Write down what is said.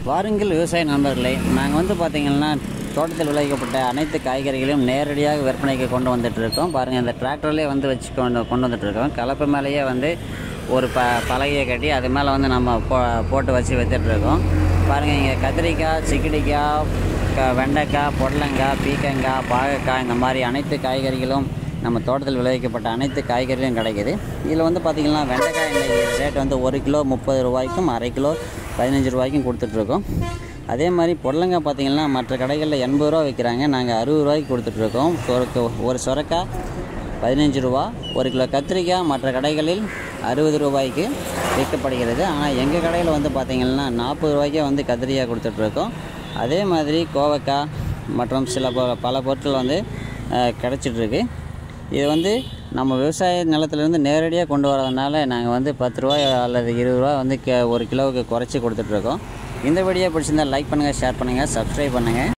வாருங்கள் விவசாய நண்பர்களே நாங்கள் வந்து பார்த்திங்கன்னா தோட்டத்தில் விளைவிக்கப்பட்ட அனைத்து காய்கறிகளையும் நேரடியாக விற்பனைக்கு கொண்டு வந்துட்டு இருக்கோம் பாருங்கள் இந்த டிராக்டர்லேயே வந்து வச்சு கொண்டு கொண்டு வந்துட்டு இருக்கோம் கலப்பு மேலேயே வந்து ஒரு ப பலகையை கட்டி அது மேலே வந்து நம்ம போ போட்டு வச்சு வித்துட்டு இருக்கோம் பாருங்கள் இங்கே கத்திரிக்காய் சிக்கடிக்காய் க வெண்டைக்காய் புடலங்காய் பீக்கங்காய் பாகக்காய் இந்த மாதிரி அனைத்து காய்கறிகளும் நம்ம தோட்டத்தில் விளைவிக்கப்பட்ட அனைத்து காய்கறிகளும் கிடைக்குது இதில் வந்து பார்த்திங்கன்னா வெண்டைக்காய் இன்றைக்கி ரேட் வந்து ஒரு கிலோ முப்பது ரூபாய்க்கும் அரை கிலோ பதினஞ்சு ரூபாய்க்கும் கொடுத்துட்ருக்கோம் அதே மாதிரி புடலங்காய் பார்த்திங்கன்னா மற்ற கடைகளில் எண்பது ரூபா விற்கிறாங்க நாங்கள் அறுபது ரூபாய்க்கு கொடுத்துட்ருக்கோம் சொரக்க ஒரு சொரக்காய் பதினஞ்சு ரூபா ஒரு கிலோ கத்திரிக்காய் மற்ற கடைகளில் அறுபது ரூபாய்க்கு விற்கப்படுகிறது ஆனால் எங்கள் கடையில் வந்து பார்த்திங்கன்னா நாற்பது ரூபாய்க்கே வந்து கத்திரிக்காய் கொடுத்துட்ருக்கோம் அதே மாதிரி கோவக்காய் மற்றும் சில ப- பல பொருட்கள் வந்து அஹ், கிடச்சிட்ருக்கு இது வந்து நம்ம விவசாய நிலத்துலேருந்து நேரடியாக கொண்டு வரதுனால நாங்கள் வந்து பத்து ரூபாய் அல்லது இருபது ரூபா வந்து கே ஒரு கிலோவுக்கு குறைச்சி கொடுத்துட்ருக்கோம் இந்த வீடியோ பிடிச்சிருந்தா லைக் பண்ணுங்கள் ஷேர் பண்ணுங்கள் சப்ஸ்கிரைப் பண்ணுங்கள்